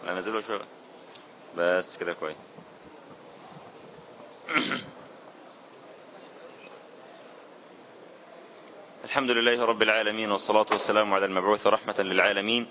لا نزله شوية بس كده كويس الحمد لله رب العالمين والصلاة والسلام على المبعوث رحمة للعالمين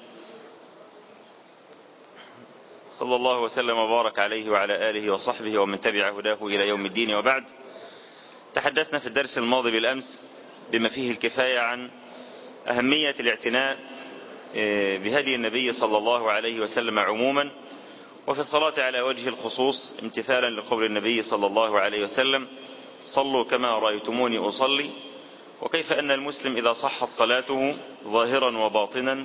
صلى الله وسلم وبارك عليه وعلى آله وصحبه ومن تبع هداه إلى يوم الدين وبعد تحدثنا في الدرس الماضي بالأمس بما فيه الكفاية عن أهمية الاعتناء بهدي النبي صلى الله عليه وسلم عموما وفي الصلاة على وجه الخصوص امتثالا لقول النبي صلى الله عليه وسلم صلوا كما رأيتموني أصلي وكيف أن المسلم إذا صحت صلاته ظاهرا وباطنا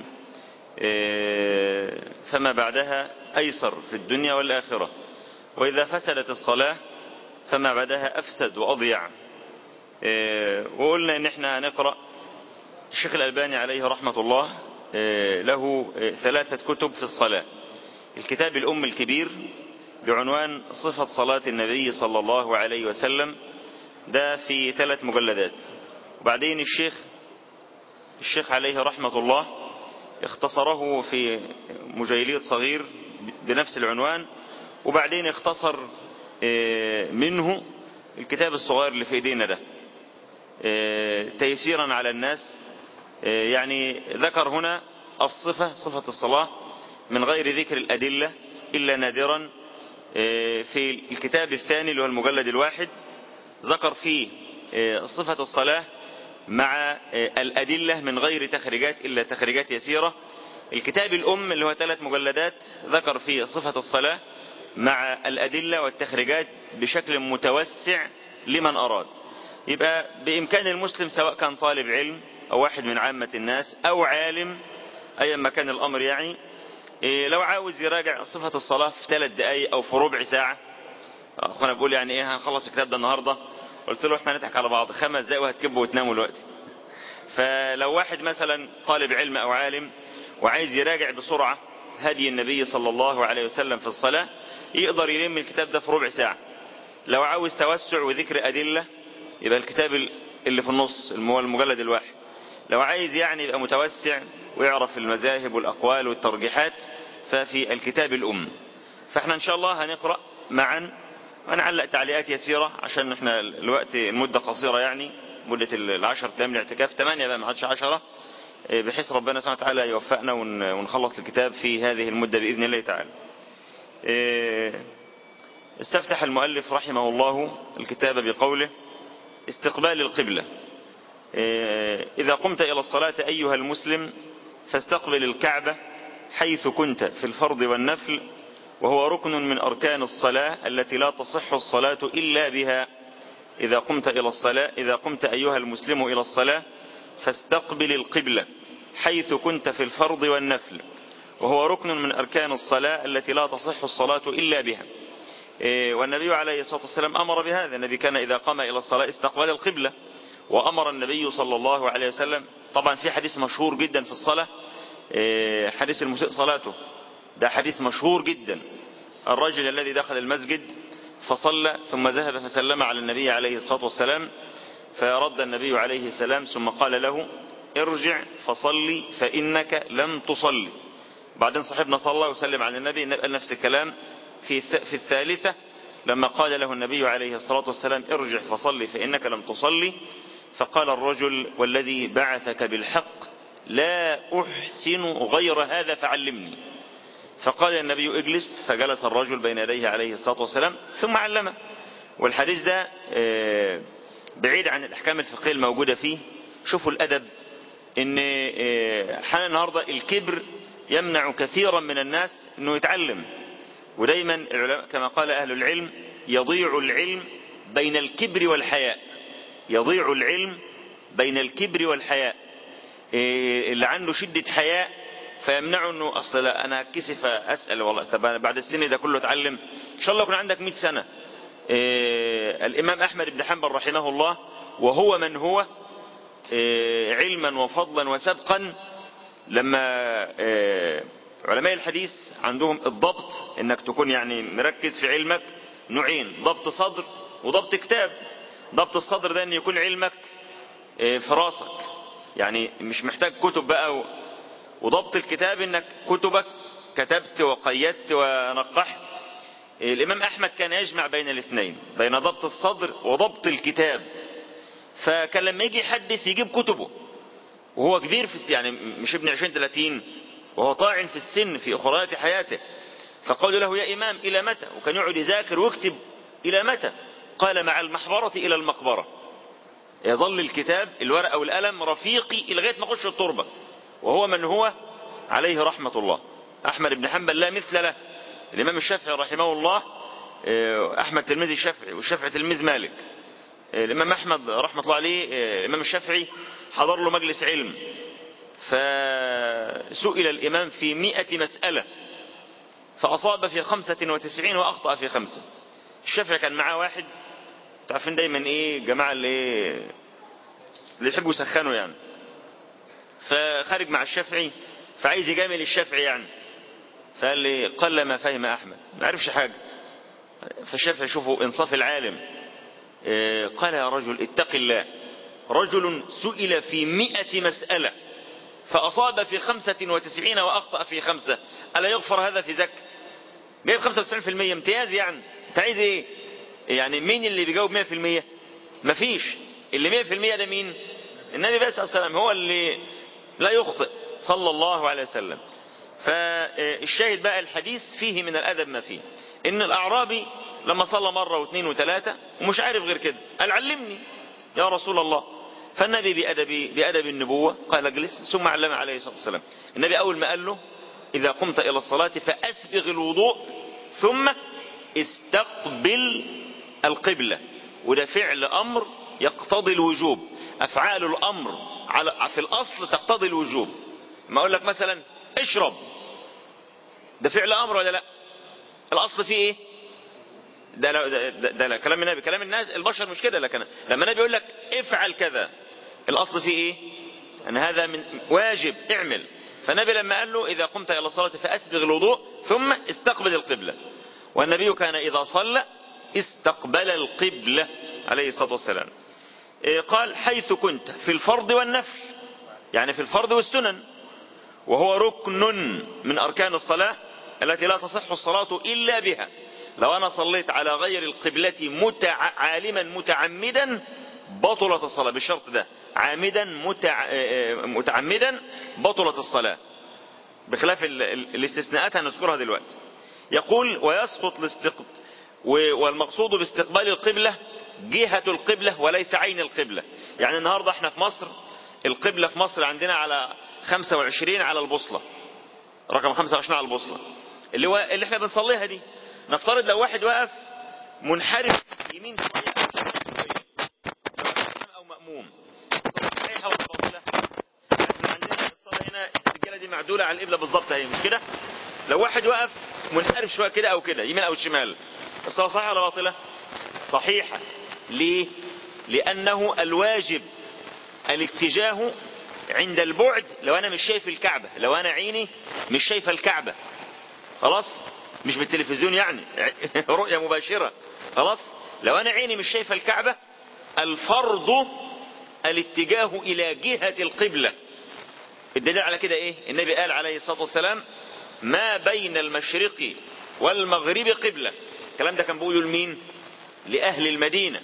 فما بعدها أيسر في الدنيا والآخرة وإذا فسدت الصلاة فما بعدها أفسد وأضيع وقلنا إن احنا هنقرأ الشيخ الألباني عليه رحمة الله له ثلاثة كتب في الصلاة الكتاب الأم الكبير بعنوان صفة صلاة النبي صلى الله عليه وسلم ده في ثلاث مجلدات وبعدين الشيخ الشيخ عليه رحمة الله اختصره في مجيليد صغير بنفس العنوان وبعدين اختصر منه الكتاب الصغير اللي في ايدينا ده تيسيرا على الناس يعني ذكر هنا الصفة صفة الصلاة من غير ذكر الأدلة إلا نادرا في الكتاب الثاني اللي هو المجلد الواحد ذكر فيه صفة الصلاة مع الأدلة من غير تخريجات إلا تخريجات يسيرة الكتاب الأم اللي هو ثلاث مجلدات ذكر فيه صفة الصلاة مع الأدلة والتخريجات بشكل متوسع لمن أراد يبقى بإمكان المسلم سواء كان طالب علم أو واحد من عامة الناس أو عالم أيا ما كان الأمر يعني لو عاوز يراجع صفة الصلاة في ثلاث دقايق أو في ربع ساعة أخونا بقول يعني إيه هنخلص الكتاب ده النهاردة قلت له احنا نضحك على بعض خمس دقايق وهتكبوا وتناموا دلوقتي فلو واحد مثلا طالب علم أو عالم وعايز يراجع بسرعة هدي النبي صلى الله عليه وسلم في الصلاة يقدر يلم الكتاب ده في ربع ساعة لو عاوز توسع وذكر أدلة يبقى الكتاب اللي في النص هو المجلد الواحد لو عايز يعني يبقى متوسع ويعرف المذاهب والأقوال والترجيحات ففي الكتاب الأم فاحنا ان شاء الله هنقرأ معا ونعلق تعليقات يسيرة عشان احنا الوقت المدة قصيرة يعني مدة العشر ايام الاعتكاف ثمانية بقى ما عادش عشرة بحيث ربنا سبحانه وتعالى يوفقنا ونخلص الكتاب في هذه المدة بإذن الله تعالى استفتح المؤلف رحمه الله الكتاب بقوله استقبال القبلة إذا قمت إلى الصلاة أيها المسلم فاستقبل الكعبة حيث كنت في الفرض والنفل وهو ركن من أركان الصلاة التي لا تصح الصلاة إلا بها إذا قمت إلى الصلاة إذا قمت أيها المسلم إلى الصلاة فاستقبل القبلة حيث كنت في الفرض والنفل وهو ركن من أركان الصلاة التي لا تصح الصلاة إلا بها والنبي عليه الصلاة والسلام أمر بهذا النبي كان إذا قام إلى الصلاة استقبل القبلة وأمر النبي صلى الله عليه وسلم طبعا في حديث مشهور جدا في الصلاة حديث المسيء صلاته ده حديث مشهور جدا الرجل الذي دخل المسجد فصلى ثم ذهب فسلم على النبي عليه الصلاة والسلام فرد النبي عليه السلام ثم قال له ارجع فصلي فإنك لم تصلي بعدين صاحبنا صلى وسلم على النبي نفس الكلام في في الثالثة لما قال له النبي عليه الصلاة والسلام ارجع فصلي فإنك لم تصلي فقال الرجل والذي بعثك بالحق لا أحسن غير هذا فعلمني فقال النبي اجلس فجلس الرجل بين يديه عليه الصلاة والسلام ثم علمه والحديث ده بعيد عن الأحكام الفقهية الموجودة فيه شوفوا الأدب ان حال النهاردة الكبر يمنع كثيرا من الناس انه يتعلم ودايما العلماء كما قال أهل العلم يضيع العلم بين الكبر والحياء يضيع العلم بين الكبر والحياء اللي عنده شدة حياء فيمنعه انه اصل لا انا كسف اسال والله طب أنا بعد السن ده كله اتعلم ان شاء الله يكون عندك 100 سنه إيه الامام احمد بن حنبل رحمه الله وهو من هو إيه علما وفضلا وسبقا لما إيه علماء الحديث عندهم الضبط انك تكون يعني مركز في علمك نوعين ضبط صدر وضبط كتاب ضبط الصدر ده ان يكون علمك في راسك يعني مش محتاج كتب بقى وضبط الكتاب انك كتبك كتبت وقيدت ونقحت الإمام أحمد كان يجمع بين الاثنين بين ضبط الصدر وضبط الكتاب فكان لما يجي يحدث يجيب كتبه وهو كبير في السن يعني مش ابن 20 30 وهو طاعن في السن في أخريات حياته فقالوا له يا إمام إلى متى وكان يقعد يذاكر ويكتب إلى متى قال مع المحبرة إلى المقبرة يظل الكتاب الورقة والقلم رفيقي لغاية ما أخش التربة وهو من هو عليه رحمة الله أحمد بن حنبل لا مثل له الإمام الشافعي رحمه الله أحمد تلميذ الشافعي والشافعي تلميذ مالك الإمام أحمد رحمة الله عليه الإمام الشافعي حضر له مجلس علم فسئل الإمام في مئة مسألة فأصاب في خمسة وتسعين وأخطأ في خمسة الشافعي كان معاه واحد تعرفين دايما ايه جماعة اللي ايه اللي يحبوا يسخنوا يعني فخارج مع الشافعي فعايز يجامل الشافعي يعني فقال لي قل ما فهم أحمد ما عرفش حاجة فالشافعي شوفوا انصاف العالم إيه قال يا رجل اتق الله رجل سئل في مئة مسألة فأصاب في خمسة وتسعين وأخطأ في خمسة ألا يغفر هذا في زك جايب خمسة وتسعين في المية امتياز يعني انت عايز ايه يعني مين اللي بيجاوب مية في المية مفيش اللي مية في المية ده مين النبي بس عليه السلام هو اللي لا يخطئ صلى الله عليه وسلم فالشاهد بقى الحديث فيه من الأدب ما فيه إن الأعرابي لما صلى مرة واثنين وثلاثة ومش عارف غير كده قال علمني يا رسول الله فالنبي بأدب, بأدب النبوة قال اجلس ثم علم عليه الصلاة والسلام النبي أول ما قال له إذا قمت إلى الصلاة فأسبغ الوضوء ثم استقبل القبلة وده فعل أمر يقتضي الوجوب أفعال الأمر على في الأصل تقتضي الوجوب ما أقول لك مثلا اشرب ده فعل أمر ولا لا الأصل فيه إيه ده لا ده, ده, ده لا كلام النبي كلام الناس البشر مش كده لكن لما النبي يقول لك افعل كذا الأصل فيه إيه أن هذا من واجب اعمل فالنبي لما قال له إذا قمت إلى الصلاة فأسبغ الوضوء ثم استقبل القبلة والنبي كان إذا صلى استقبل القبلة عليه الصلاة والسلام قال حيث كنت في الفرض والنفل يعني في الفرض والسنن وهو ركن من أركان الصلاة التي لا تصح الصلاة إلا بها لو أنا صليت على غير القبلة متع... عالما متعمدا بطلت الصلاة بالشرط ده عامدا متع... متعمدا بطلت الصلاة بخلاف ال... الاستثناءات هنذكرها دلوقتي يقول ويسقط الاستقبال والمقصود باستقبال القبلة جهة القبلة وليس عين القبلة يعني النهاردة احنا في مصر القبلة في مصر عندنا على 25 على البوصلة رقم 25 على البوصلة اللي هو اللي احنا بنصليها دي نفترض لو واحد واقف منحرف يمين شوية او شمال شوية او مأموم صحيحة ولا باطلة احنا عندنا الصلاة هنا السجالة دي معدولة على القبلة بالظبط اهي مش كده لو واحد واقف منحرف شوية كده او كده يمين او شمال الصلاة صحيحة ولا باطلة صحيحة ليه لأنه الواجب الاتجاه عند البعد لو أنا مش شايف الكعبة لو أنا عيني مش شايفة الكعبة خلاص مش بالتلفزيون يعني رؤية مباشرة خلاص لو أنا عيني مش شايفة الكعبة الفرض الاتجاه إلى جهة القبلة الدليل على كده إيه النبي قال عليه الصلاة والسلام ما بين المشرق والمغرب قبلة الكلام ده كان بيقوله لمين لأهل المدينة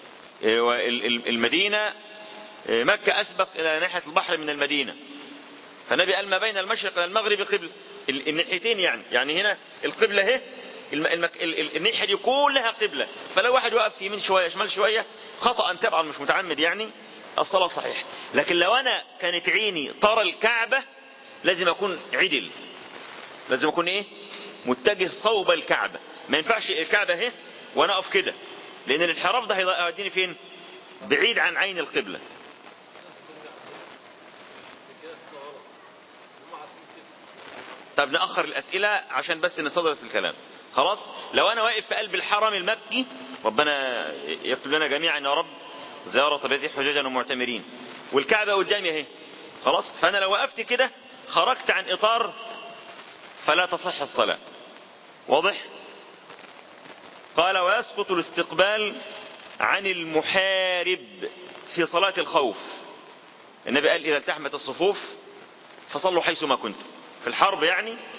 المدينة مكة أسبق إلى ناحية البحر من المدينة فالنبي قال ما بين المشرق والمغرب قبلة الناحيتين يعني يعني هنا القبلة اهي الناحية دي كلها قبلة فلو واحد وقف يمين شوية شمال شوية خطأ طبعا مش متعمد يعني الصلاة صحيح لكن لو أنا كانت عيني ترى الكعبة لازم أكون عدل لازم أكون إيه متجه صوب الكعبة ما ينفعش الكعبة اهي وانا اقف كده لان الانحراف ده هيوديني فين بعيد عن عين القبلة طب نأخر الأسئلة عشان بس نصدر في الكلام خلاص لو أنا واقف في قلب الحرم المكي ربنا يكتب لنا جميعا يا رب زيارة بيت حجاجا ومعتمرين والكعبة قدامي اهي خلاص فأنا لو وقفت كده خرجت عن إطار فلا تصح الصلاة واضح قال ويسقط الاستقبال عن المحارب في صلاة الخوف النبي قال إذا التحمت الصفوف فصلوا حيث ما كنتم في الحرب يعني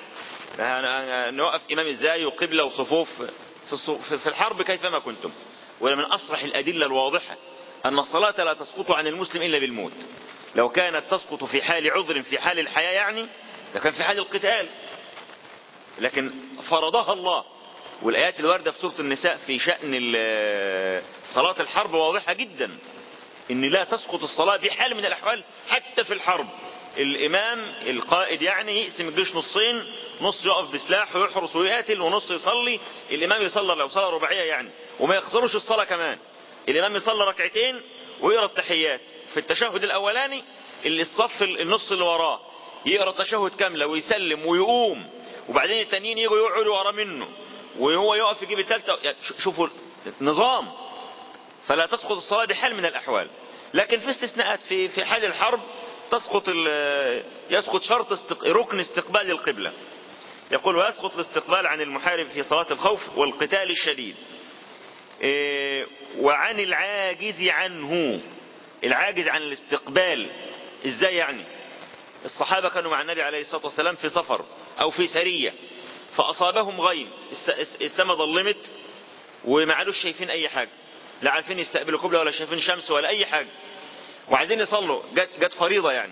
نوقف إمام إزاي وقبلة وصفوف في الحرب كيفما كنتم ومن أصرح الأدلة الواضحة أن الصلاة لا تسقط عن المسلم إلا بالموت لو كانت تسقط في حال عذر في حال الحياة يعني لكان في حال القتال لكن فرضها الله والآيات الواردة في سورة النساء في شأن صلاة الحرب واضحة جدا ان لا تسقط الصلاة بحال من الأحوال حتى في الحرب الإمام القائد يعني يقسم الجيش نصين نص يقف بسلاح ويحرس ويقاتل ونص يصلي الإمام يصلي لو صلى رباعية يعني وما يخسروش الصلاة كمان الإمام يصلي ركعتين ويقرأ التحيات في التشهد الأولاني اللي الصف النص اللي وراه يقرأ تشهد كاملة ويسلم ويقوم وبعدين التانيين يجوا يقعدوا ورا منه وهو يقف يجيب الثالثة يعني شوفوا نظام فلا تسقط الصلاة بحال من الأحوال لكن في استثناءات في في حال الحرب تسقط يسقط شرط استق... ركن استقبال القبلة يقول ويسقط الاستقبال عن المحارب في صلاة الخوف والقتال الشديد إيه وعن العاجز عنه العاجز عن الاستقبال ازاي يعني الصحابة كانوا مع النبي عليه الصلاة والسلام في سفر او في سرية فاصابهم غيم السما ظلمت وما عادوش شايفين اي حاجة لا عارفين يستقبلوا قبلة ولا شايفين شمس ولا اي حاجة وعايزين يصلوا جت, جت فريضة يعني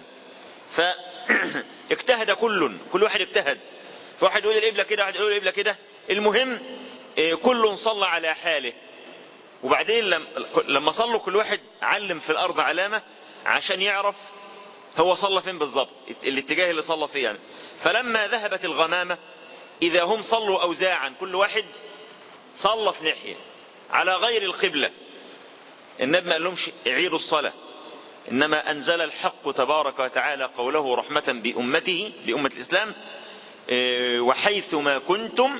فاجتهد كل كل واحد اجتهد فواحد يقول القبلة كده واحد يقول القبلة كده المهم كل صلى على حاله وبعدين لما صلوا كل واحد علم في الارض علامة عشان يعرف هو صلى فين بالظبط الاتجاه اللي صلى فيه يعني فلما ذهبت الغمامة اذا هم صلوا اوزاعا كل واحد صلى في ناحية على غير القبلة النبي ما قال لهمش اعيدوا الصلاة انما انزل الحق تبارك وتعالى قوله رحمة بامته بامة الاسلام وحيث ما كنتم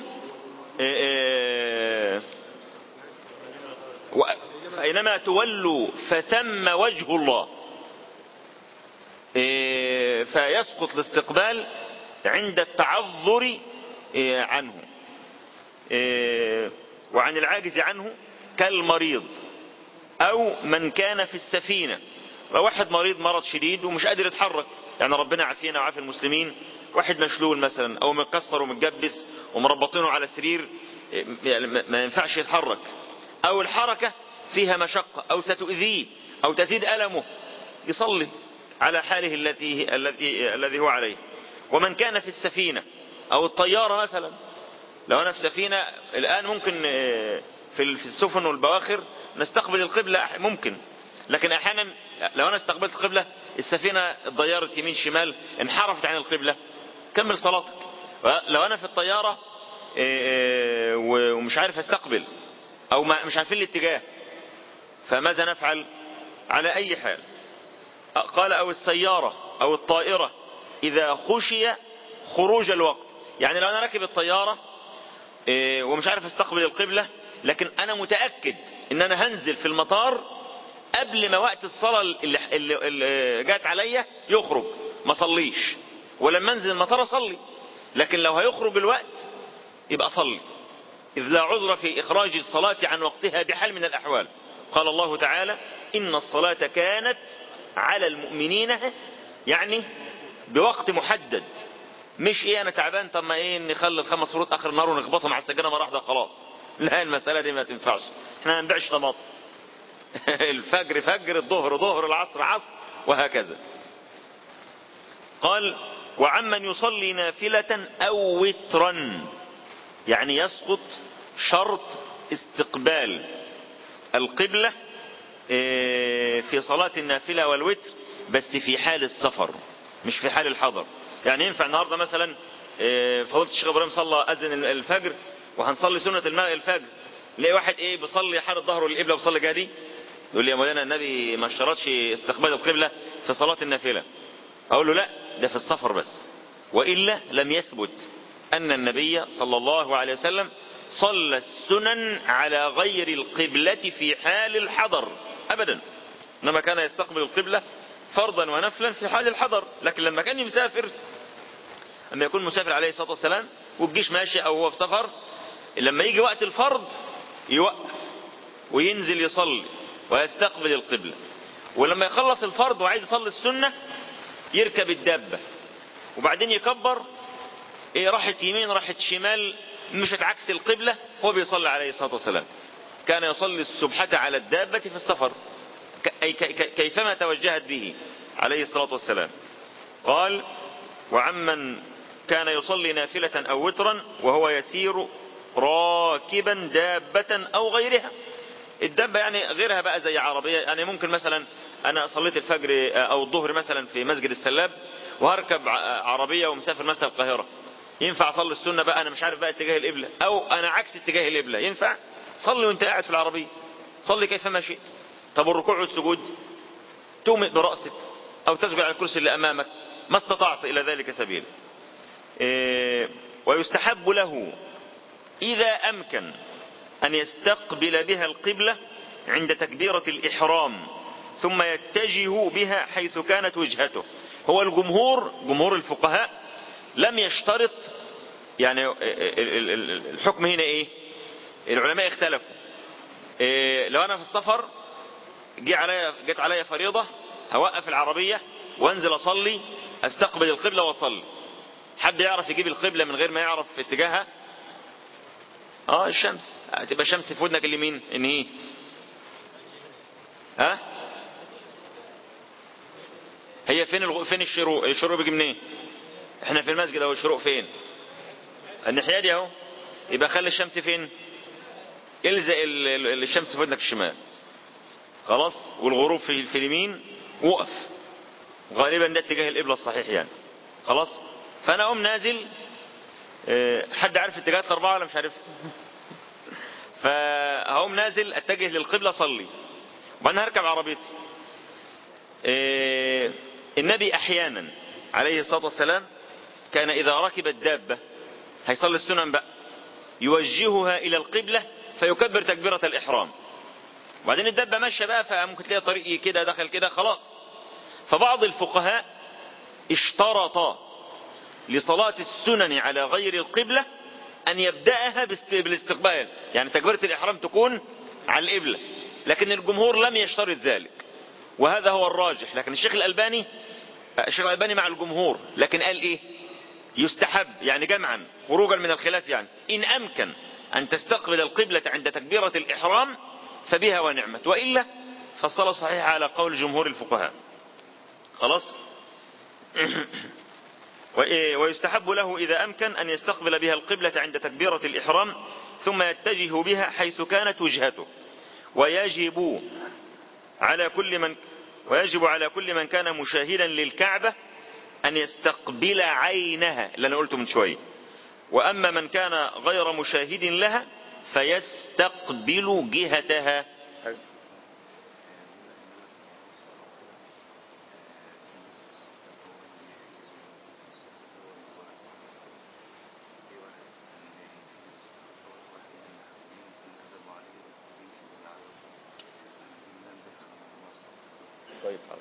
فاينما تولوا فثم وجه الله فيسقط الاستقبال عند التعذر عنه وعن العاجز عنه كالمريض او من كان في السفينة واحد مريض مرض شديد ومش قادر يتحرك يعني ربنا عافينا وعافي المسلمين واحد مشلول مثلا او متكسر ومتجبس ومربطينه على سرير ما ينفعش يتحرك او الحركة فيها مشقة او ستؤذيه او تزيد ألمه يصلي على حاله التي التي الذي هو عليه ومن كان في السفينة او الطيارة مثلا لو انا في سفينة الان ممكن في السفن والبواخر نستقبل القبلة ممكن لكن احيانا لو انا استقبلت القبلة السفينة اتضيرت يمين شمال انحرفت عن القبلة كمل صلاتك لو انا في الطيارة ومش عارف استقبل او مش عارفين الاتجاه فماذا نفعل على اي حال قال او السيارة او الطائرة اذا خشي خروج الوقت يعني لو انا راكب الطيارة ومش عارف استقبل القبلة لكن انا متأكد ان انا هنزل في المطار قبل ما وقت الصلاة اللي, اللي, اللي جات عليا يخرج ما صليش ولما انزل المطار اصلي لكن لو هيخرج الوقت يبقى صلي إذ لا عذر في إخراج الصلاة عن وقتها بحال من الأحوال قال الله تعالى إن الصلاة كانت على المؤمنين يعني بوقت محدد مش ايه انا تعبان طب ما ايه نخلي الخمس فروض اخر النهار ونخبطهم على السجانه مره واحده خلاص لا المساله دي ما تنفعش احنا ما نبيعش طماطم الفجر فجر الظهر ظهر العصر عصر وهكذا قال وعمن يصلي نافلة او وترا يعني يسقط شرط استقبال القبلة في صلاة النافلة والوتر بس في حال السفر مش في حال الحضر يعني ينفع النهاردة مثلا فضلت الشيخ ابراهيم صلى اذن الفجر وهنصلي سنة الماء الفجر ليه واحد ايه بيصلي حال ظهره للقبلة وبيصلي جهدي يقول لي يا مولانا النبي ما اشترطش استقبال القبلة في صلاة النافلة اقول له لا ده في السفر بس وإلا لم يثبت أن النبي صلى الله عليه وسلم صلى السنن على غير القبلة في حال الحضر أبدا إنما كان يستقبل القبلة فرضا ونفلا في حال الحضر لكن لما كان مسافر لما يكون مسافر عليه الصلاة والسلام والجيش ماشي أو هو في سفر لما يجي وقت الفرض يوقف وينزل يصلي ويستقبل القبلة ولما يخلص الفرض وعايز يصلي السنة يركب الدابة وبعدين يكبر إيه راحت يمين راحت شمال مشت عكس القبلة هو بيصلي عليه الصلاة والسلام كان يصلي السبحة على الدابة في السفر أي كيفما توجهت به عليه الصلاة والسلام قال وعمن كان يصلي نافلة أو وترا وهو يسير راكبا دابة أو غيرها الدابة يعني غيرها بقى زي عربية يعني ممكن مثلا أنا صليت الفجر أو الظهر مثلا في مسجد السلاب وهركب عربية ومسافر مثلا القاهرة ينفع أصلي السنة بقى أنا مش عارف بقى اتجاه القبلة أو أنا عكس اتجاه القبلة ينفع صلي وانت قاعد في العربية صلي كيفما شئت طب الركوع والسجود تومئ برأسك أو تسجد على الكرسي اللي أمامك ما استطعت إلى ذلك سبيل إيه ويستحب له إذا أمكن أن يستقبل بها القبلة عند تكبيرة الإحرام ثم يتجه بها حيث كانت وجهته هو الجمهور جمهور الفقهاء لم يشترط يعني الحكم هنا ايه العلماء اختلفوا إيه لو انا في السفر جي عليا جت عليا فريضة هوقف العربية وانزل اصلي استقبل القبلة واصلي حد يعرف يجيب القبلة من غير ما يعرف اتجاهها اه الشمس تبقى الشمس في ودنك اليمين ان ايه ها هي فين الغ... فين الشروق الشروق بيجي منين احنا في المسجد اهو الشروق فين الناحيه دي اهو يبقى خلي الشمس فين الزق الشمس في ودنك الشمال خلاص والغروب في, في اليمين وقف غالبا ده اتجاه القبلة الصحيح يعني خلاص فانا اقوم نازل حد عارف اتجاهات الاربعة ولا مش عارف فهقوم نازل اتجه للقبلة صلي وبعدين هركب عربيتي النبي احيانا عليه الصلاة والسلام كان اذا ركب الدابة هيصلي السنن بقى يوجهها الى القبلة فيكبر تكبيرة الاحرام وبعدين الدابة ماشية بقى فممكن تلاقي طريق كده دخل كده خلاص فبعض الفقهاء اشترط لصلاة السنن على غير القبلة أن يبدأها بالاستقبال يعني تكبيرة الإحرام تكون على القبلة لكن الجمهور لم يشترط ذلك وهذا هو الراجح لكن الشيخ الألباني الشيخ الألباني مع الجمهور لكن قال إيه يستحب يعني جمعا خروجا من الخلاف يعني إن أمكن أن تستقبل القبلة عند تكبيرة الإحرام فبها ونعمت وإلا فالصلاة صحيحة على قول جمهور الفقهاء خلاص ويستحب له إذا أمكن أن يستقبل بها القبلة عند تكبيرة الإحرام ثم يتجه بها حيث كانت وجهته ويجب على كل من ويجب على كل من كان مشاهدا للكعبة أن يستقبل عينها اللي أنا قلته من شوية وأما من كان غير مشاهد لها فيستقبل جهتها طيب حاضر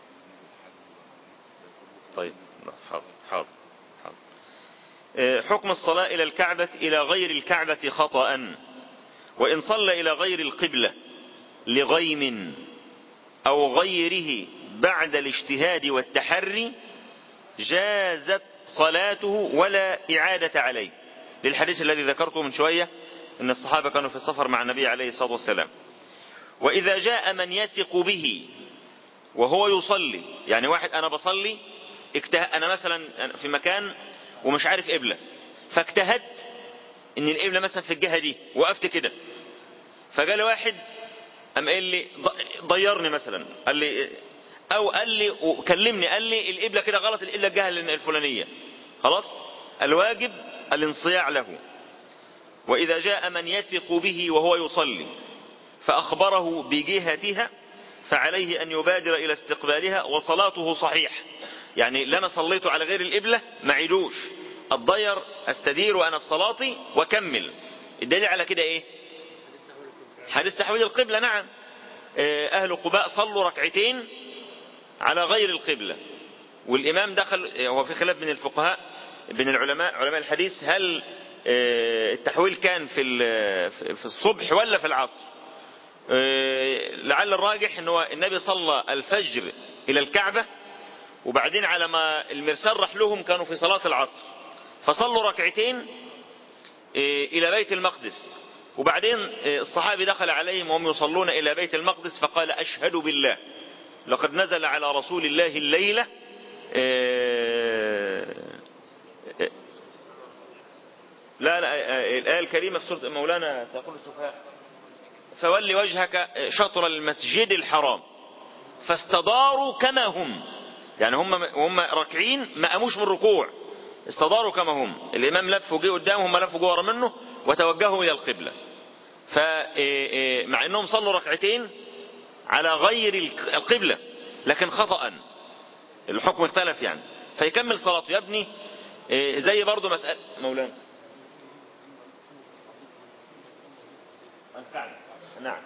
طيب حاضر حاضر حاضر حكم الصلاة إلى الكعبة إلى غير الكعبة خطأ وإن صلى إلى غير القبلة لغيم أو غيره بعد الاجتهاد والتحري جازت صلاته ولا إعادة عليه للحديث الذي ذكرته من شوية أن الصحابة كانوا في السفر مع النبي عليه الصلاة والسلام وإذا جاء من يثق به وهو يصلي يعني واحد أنا بصلي اجتهد أنا مثلا في مكان ومش عارف قبلة فاجتهدت ان القبلة مثلا في الجهة دي وقفت كده فجاء واحد قام قال لي ضيرني مثلا قال لي او قال لي وكلمني قال لي القبلة كده غلط القبلة الجهة الفلانية خلاص الواجب الانصياع له واذا جاء من يثق به وهو يصلي فاخبره بجهتها فعليه ان يبادر الى استقبالها وصلاته صحيح يعني اللي انا صليته على غير القبلة ما عيدوش الضير استدير وانا في صلاتي واكمل الدليل على كده ايه حديث تحويل القبلة نعم اهل قباء صلوا ركعتين على غير القبلة والامام دخل هو في خلاف من الفقهاء بين العلماء علماء الحديث هل التحويل كان في في الصبح ولا في العصر لعل الراجح ان هو النبي صلى الفجر الى الكعبة وبعدين على ما المرسال راح لهم كانوا في صلاة العصر فصلوا ركعتين إلى بيت المقدس وبعدين الصحابي دخل عليهم وهم يصلون إلى بيت المقدس فقال أشهد بالله لقد نزل على رسول الله الليلة لا لا الآية الكريمة في سورة مولانا سيقول السفهاء فول وجهك شطر المسجد الحرام فاستداروا كما هم يعني هم هم راكعين ما قاموش من الركوع استداروا كما هم الإمام لف وجه قدامهم هم لفوا جوه منه وتوجهوا إلى القبلة فمع أنهم صلوا ركعتين على غير القبلة لكن خطأ الحكم اختلف يعني فيكمل صلاته يا ابني زي برضه مسألة مولانا نعم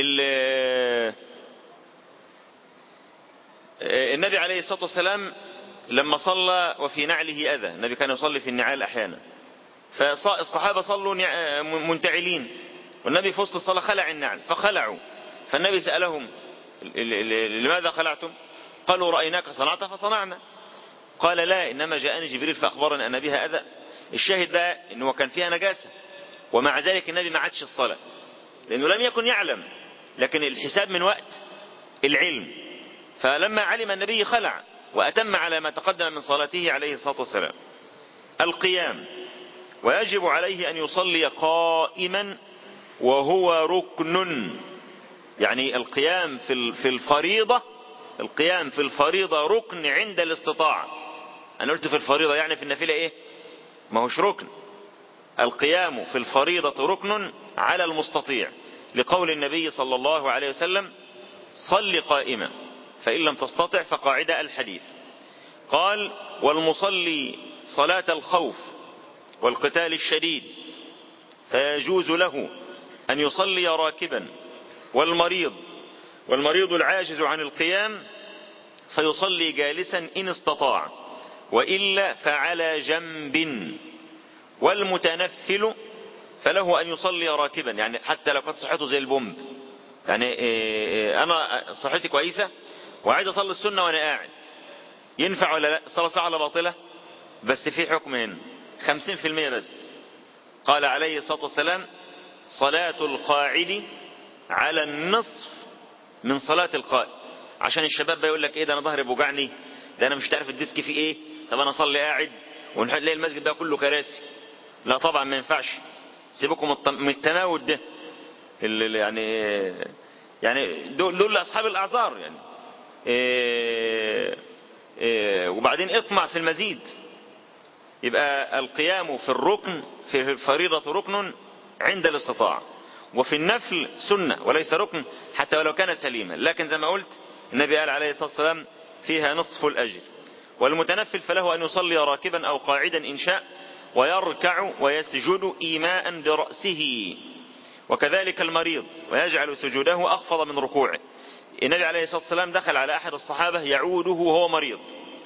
النبي عليه الصلاة والسلام لما صلى وفي نعله أذى النبي كان يصلي في النعال أحيانا فالصحابة صلوا منتعلين والنبي في وسط الصلاة خلع النعل فخلعوا فالنبي سألهم لماذا خلعتم قالوا رأيناك صنعت فصنعنا قال لا إنما جاءني جبريل فأخبرني أن بها أذى الشاهد بقى إنه كان فيها نجاسة ومع ذلك النبي ما عادش الصلاة لأنه لم يكن يعلم لكن الحساب من وقت العلم فلما علم النبي خلع وأتم على ما تقدم من صلاته عليه الصلاة والسلام القيام ويجب عليه أن يصلي قائما وهو ركن يعني القيام في في الفريضة القيام في الفريضة ركن عند الاستطاعة أنا قلت في الفريضة يعني في النافلة إيه ما هوش ركن القيام في الفريضة ركن على المستطيع لقول النبي صلى الله عليه وسلم صل قائما فإن لم تستطع فقاعدة الحديث قال والمصلي صلاة الخوف والقتال الشديد فيجوز له أن يصلي راكبا والمريض والمريض العاجز عن القيام فيصلي جالسا إن استطاع وإلا فعلى جنب والمتنفل فله أن يصلي راكبا يعني حتى لو كانت صحته زي البومب يعني إيه أنا صحتي كويسة وعايز أصلي السنة وأنا قاعد ينفع ولا لا صلاة صح ولا باطلة بس في حكم هنا خمسين في المية بس قال عليه الصلاة والسلام صلاة القاعد على النصف من صلاة القائم عشان الشباب بيقول لك ايه ده انا ظهري بوجعني ده انا مش عارف الديسك فيه ايه طب انا اصلي قاعد ونلاقي المسجد ده كله كراسي لا طبعا ما ينفعش سيبكم من التناول ده اللي يعني يعني دول, دول اصحاب الاعذار يعني إيه إيه وبعدين اطمع في المزيد يبقى القيام في الركن في الفريضة ركن عند الاستطاعة وفي النفل سنة وليس ركن حتى ولو كان سليما لكن زي ما قلت النبي قال عليه الصلاة والسلام فيها نصف الأجر والمتنفل فله أن يصلي راكبا أو قاعدا إن شاء ويركع ويسجد إيماء برأسه وكذلك المريض ويجعل سجوده أخفض من ركوعه النبي عليه الصلاة والسلام دخل على أحد الصحابة يعوده وهو مريض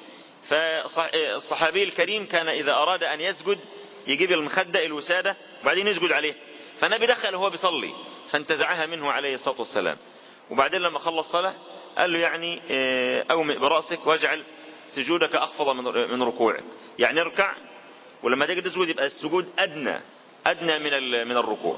فالصحابي الكريم كان إذا أراد أن يسجد يجيب المخدة الوسادة وبعدين يسجد عليه فالنبي دخل وهو بيصلي فانتزعها منه عليه الصلاة والسلام وبعدين لما خلص صلاة قال له يعني أومئ برأسك واجعل سجودك أخفض من ركوعك يعني اركع ولما تيجي تسجد يبقى السجود أدنى أدنى من من الركوع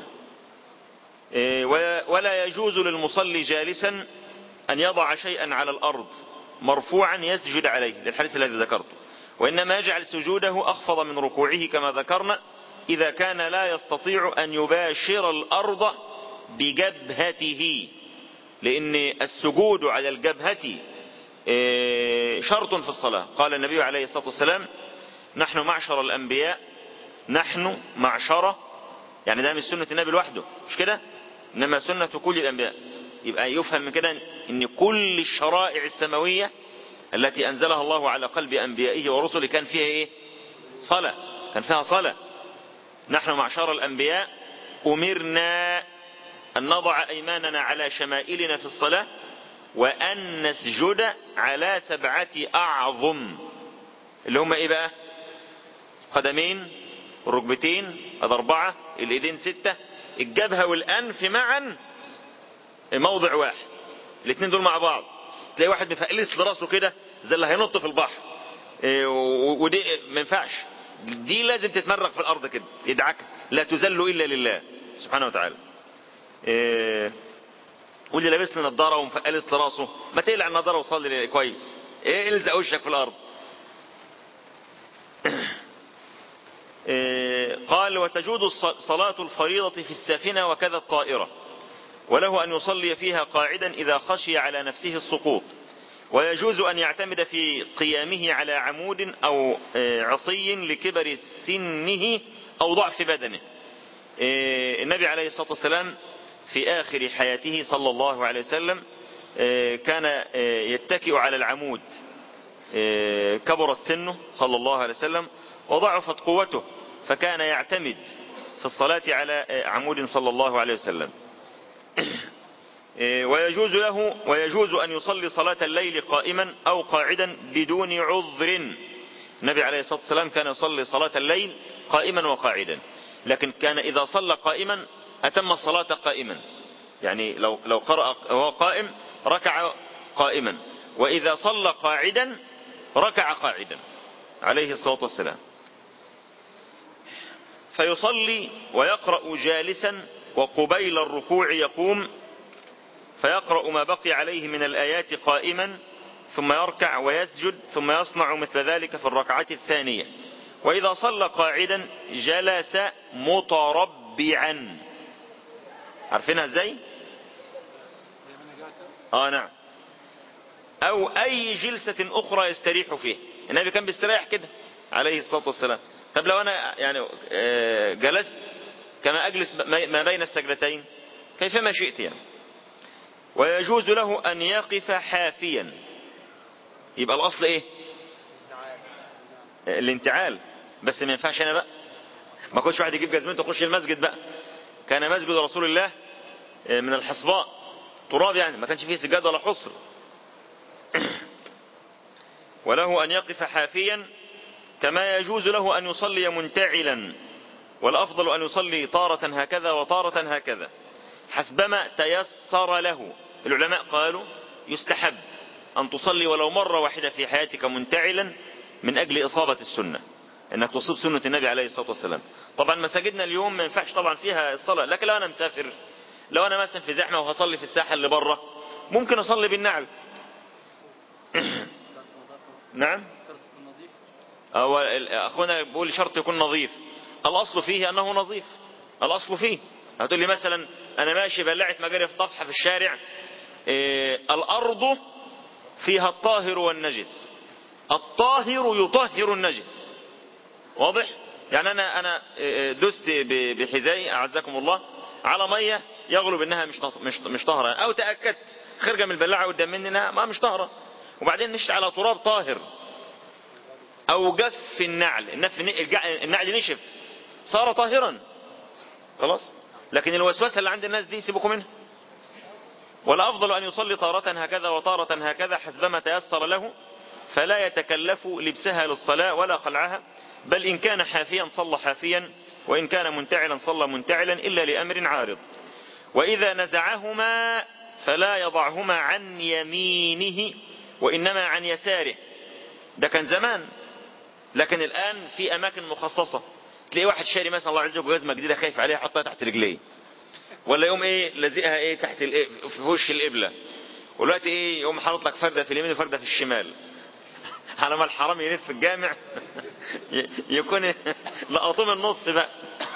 ولا يجوز للمصلي جالسا أن يضع شيئا على الأرض مرفوعا يسجد عليه للحديث الذي ذكرته وإنما يجعل سجوده أخفض من ركوعه كما ذكرنا إذا كان لا يستطيع أن يباشر الأرض بجبهته لأن السجود على الجبهة شرط في الصلاة قال النبي عليه الصلاة والسلام نحن معشر الأنبياء نحن معشرة يعني ده مش سنة النبي لوحده مش كده إنما سنة كل الأنبياء يبقى يفهم من كده ان كل الشرائع السماوية التي انزلها الله على قلب انبيائه ورسله كان فيها ايه صلاة كان فيها صلاة نحن معشر الانبياء امرنا ان نضع ايماننا على شمائلنا في الصلاة وان نسجد على سبعة اعظم اللي هم ايه بقى قدمين الركبتين الاربعة الايدين ستة الجبهة والانف معا موضع واحد الاثنين دول مع بعض تلاقي واحد مفقلس لراسه كده زي اللي هينط في البحر إيه ودي ما ينفعش دي لازم تتمرغ في الارض كده يدعك لا تذل الا لله سبحانه وتعالى إيه واللي لابس لي نضاره ومفقلس لراسه ما تقلع النضاره وصلي كويس ايه الزق وشك في الارض إيه قال وتجود صلاة الفريضة في السافنة وكذا الطائرة وله أن يصلي فيها قاعدا إذا خشي على نفسه السقوط ويجوز أن يعتمد في قيامه على عمود أو عصي لكبر سنه أو ضعف بدنه النبي عليه الصلاة والسلام في آخر حياته صلى الله عليه وسلم كان يتكئ على العمود كبرت سنه صلى الله عليه وسلم وضعفت قوته فكان يعتمد في الصلاة على عمود صلى الله عليه وسلم ويجوز له ويجوز أن يصلي صلاة الليل قائما أو قاعدا بدون عذر النبي عليه الصلاة والسلام كان يصلي صلاة الليل قائما وقاعدا لكن كان إذا صلى قائما أتم الصلاة قائما يعني لو لو قرأ وهو قائم ركع قائما وإذا صلى قاعدا ركع قاعدا عليه الصلاة والسلام فيصلي ويقرأ جالسا وقبيل الركوع يقوم فيقرأ ما بقي عليه من الآيات قائما ثم يركع ويسجد ثم يصنع مثل ذلك في الركعة الثانية وإذا صلى قاعدا جلس متربعا عارفينها ازاي اه نعم او اي جلسة اخرى يستريح فيه النبي كان بيستريح كده عليه الصلاة والسلام طب لو انا يعني جلست كما اجلس ما بين السجلتين كيفما شئت يعني ويجوز له ان يقف حافيا يبقى الاصل ايه الانتعال بس ما ينفعش انا بقى ما كنتش واحد يجيب جزمته يخش المسجد بقى كان مسجد رسول الله من الحصباء تراب يعني ما كانش فيه سجاد ولا حصر وله أن يقف حافيا كما يجوز له أن يصلي منتعلا والأفضل أن يصلي طارة هكذا وطارة هكذا حسبما تيسر له العلماء قالوا يستحب أن تصلي ولو مرة واحدة في حياتك منتعلا من أجل إصابة السنة انك تصيب سنة النبي عليه الصلاة والسلام طبعا مساجدنا اليوم ما ينفعش طبعا فيها الصلاة لكن لو انا مسافر لو انا مثلا في زحمة وهصلي في الساحة اللي بره ممكن اصلي بالنعل نعم هو اخونا بيقول شرط يكون نظيف الاصل فيه انه نظيف الاصل فيه هتقول لي مثلا انا ماشي بلعت مجاري في طفحة في الشارع إيه الارض فيها الطاهر والنجس الطاهر يطهر النجس واضح يعني انا انا دست بحذائي اعزكم الله على ميه يغلب انها مش مش مش طاهره او تاكدت خارجه من البلاعه قدام مني انها ما مش طاهره وبعدين مشت على تراب طاهر او جف النعل النف النعل نشف صار طاهرا خلاص لكن الوسوسه اللي عند الناس دي سيبكم منها ولا افضل ان يصلي طارة هكذا وطارة هكذا حسبما تيسر له فلا يتكلف لبسها للصلاة ولا خلعها بل إن كان حافيا صلى حافيا وإن كان منتعلا صلى منتعلا إلا لأمر عارض وإذا نزعهما فلا يضعهما عن يمينه وإنما عن يساره ده كان زمان لكن الآن في أماكن مخصصة تلاقي واحد شاري مثلا الله عز وجل جزمة جديدة خايف عليها يحطها تحت رجليه ولا يوم ايه لازقها ايه تحت الايه في وش القبلة ودلوقتي ايه يقوم حاطط لك فردة في اليمين وفردة في الشمال على ما الحرام يلف في الجامع يكون لقطوه من النص بقى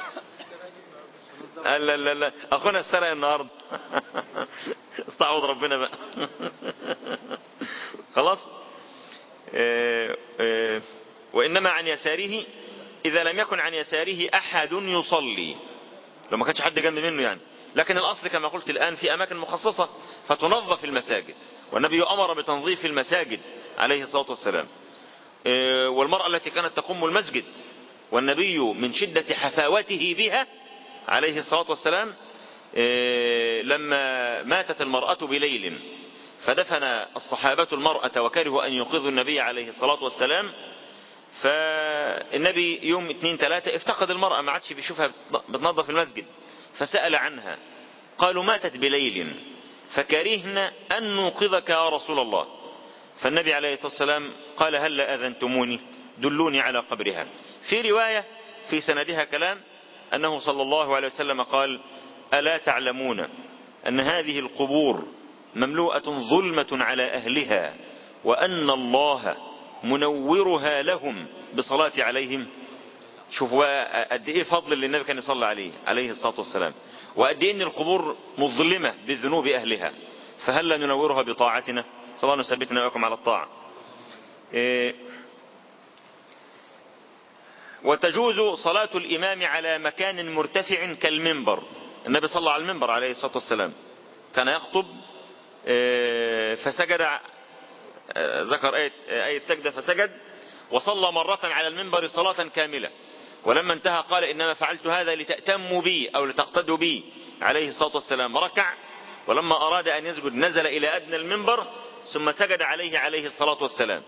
لا لا لا اخونا السرق النهارده استعوض ربنا بقى خلاص اه اه وانما عن يساره اذا لم يكن عن يساره احد يصلي لو ما كانش حد جنب منه يعني لكن الاصل كما قلت الان في اماكن مخصصة فتنظف المساجد والنبي امر بتنظيف المساجد عليه الصلاة والسلام والمرأة التي كانت تقوم المسجد والنبي من شدة حفاوته بها عليه الصلاة والسلام لما ماتت المرأة بليل فدفن الصحابة المرأة وكرهوا أن ينقذوا النبي عليه الصلاة والسلام فالنبي يوم اتنين تلاتة افتقد المرأة ما عادش بيشوفها بتنظف المسجد فسأل عنها قالوا ماتت بليل فكرهنا أن نوقظك يا رسول الله فالنبي عليه الصلاة والسلام قال هل أذنتموني دلوني على قبرها في رواية في سندها كلام أنه صلى الله عليه وسلم قال ألا تعلمون أن هذه القبور مملوءة ظلمة على أهلها وأن الله منورها لهم بصلاة عليهم شوفوا قد ايه فضل اللي النبي كان يصلي عليه عليه الصلاة والسلام وقد ايه ان القبور مظلمة بذنوب اهلها فهل لا ننورها بطاعتنا صلى الله نثبتنا وياكم على الطاعة إيه وتجوز صلاة الإمام على مكان مرتفع كالمنبر النبي صلى على المنبر عليه الصلاة والسلام كان يخطب إيه فسجد آه ذكر آية, آية سجدة فسجد وصلى مرة على المنبر صلاة كاملة ولما انتهى قال إنما فعلت هذا لتأتموا بي أو لتقتدوا بي عليه الصلاة والسلام ركع ولما أراد أن يسجد نزل إلى أدنى المنبر ثم سجد عليه عليه الصلاة والسلام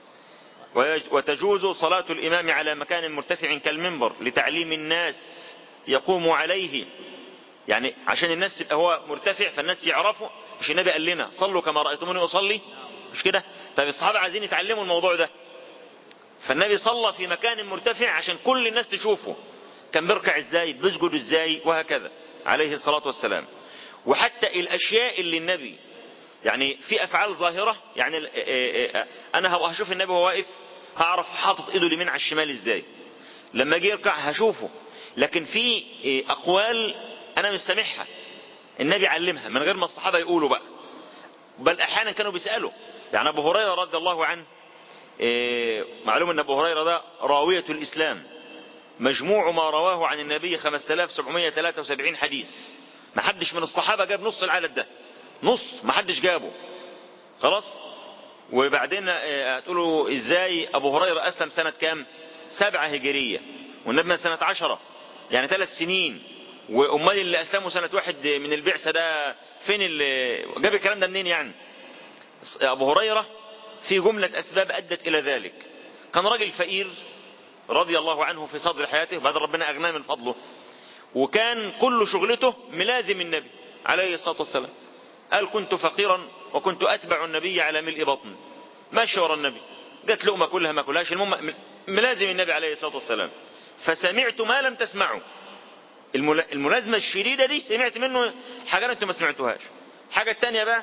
وتجوز صلاة الإمام على مكان مرتفع كالمنبر لتعليم الناس يقوم عليه يعني عشان الناس يبقى هو مرتفع فالناس يعرفوا مش النبي قال لنا صلوا كما رأيتموني أصلي مش كده طيب الصحابة عايزين يتعلموا الموضوع ده فالنبي صلى في مكان مرتفع عشان كل الناس تشوفه كان بيركع ازاي بيسجد ازاي وهكذا عليه الصلاة والسلام وحتى الاشياء اللي النبي يعني في افعال ظاهرة يعني انا هشوف النبي وهو واقف هعرف حاطط ايده اليمين على الشمال ازاي لما اجي يركع هشوفه لكن في اقوال انا مش سامعها النبي علمها من غير ما الصحابة يقولوا بقى بل احيانا كانوا بيسألوا يعني ابو هريرة رضي الله عنه إيه معلوم ان ابو هريرة ده راوية الاسلام مجموع ما رواه عن النبي 5773 حديث ما حدش من الصحابة جاب نص العدد ده نص ما حدش جابه خلاص وبعدين هتقولوا ازاي ابو هريرة اسلم سنة كام سبعة هجرية والنبي من سنة عشرة يعني ثلاث سنين وامال اللي اسلموا سنة واحد من البعثة ده فين اللي جاب الكلام ده منين يعني ابو هريرة في جملة أسباب أدت إلى ذلك كان راجل فقير رضي الله عنه في صدر حياته بعد ربنا أغناه من فضله وكان كل شغلته ملازم النبي عليه الصلاة والسلام قال كنت فقيرا وكنت أتبع النبي على ملء بطن ماشي ورا النبي جت لقمة كلها ما كلهاش المهم ملازم النبي عليه الصلاة والسلام فسمعت ما لم تسمعوا الملازمة الشديدة دي سمعت منه حاجة انتم ما سمعتوهاش حاجة التانية بقى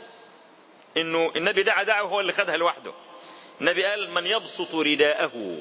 انه النبي دعا دعوه هو اللي خدها لوحده النبي قال من يبسط رداءه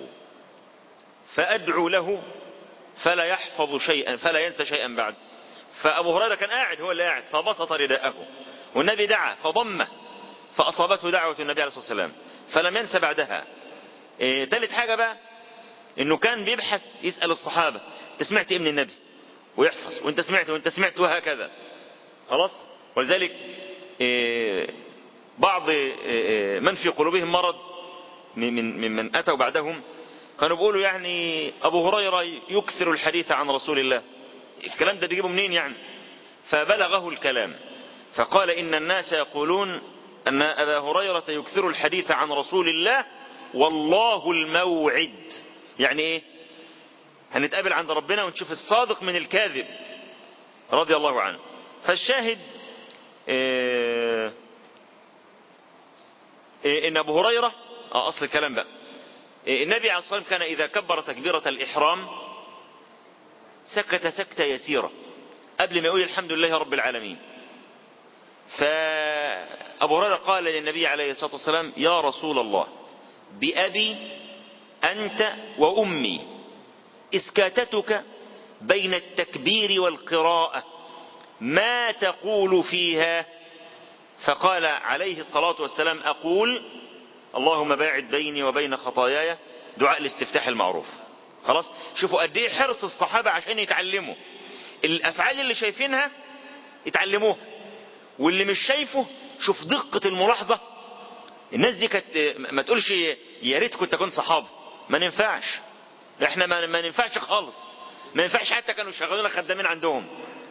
فادعو له فلا يحفظ شيئا فلا ينسى شيئا بعد فابو هريره كان قاعد هو اللي قاعد فبسط رداءه والنبي دعا فضمه فاصابته دعوه النبي عليه الصلاه والسلام فلم ينسى بعدها إيه ثالث حاجه بقى انه كان بيبحث يسال الصحابه انت سمعت ايه من النبي ويحفظ وانت سمعت وانت سمعت وهكذا خلاص ولذلك إيه بعض من في قلوبهم مرض من من أتوا بعدهم كانوا بيقولوا يعني أبو هريرة يكثر الحديث عن رسول الله الكلام ده بيجيبه منين يعني فبلغه الكلام فقال إن الناس يقولون أن أبا هريرة يكثر الحديث عن رسول الله والله الموعد يعني إيه هنتقابل عند ربنا ونشوف الصادق من الكاذب رضي الله عنه فالشاهد إيه ان ابو هريرة اه اصل الكلام بقى النبي عليه الصلاة والسلام كان اذا كبر تكبيرة الاحرام سكت سكتة يسيرة قبل ما يقول الحمد لله رب العالمين فابو هريرة قال للنبي عليه الصلاة والسلام يا رسول الله بأبي أنت وأمي إسكاتتك بين التكبير والقراءة ما تقول فيها فقال عليه الصلاة والسلام أقول اللهم باعد بيني وبين خطاياي دعاء الاستفتاح المعروف خلاص شوفوا قد ايه حرص الصحابة عشان يتعلموا الأفعال اللي شايفينها يتعلموها واللي مش شايفه شوف دقة الملاحظة الناس دي كانت ما تقولش يا ريت كنت كنت صحابة ما ننفعش احنا ما, ما ننفعش خالص ما ينفعش حتى كانوا شغالين خدامين عندهم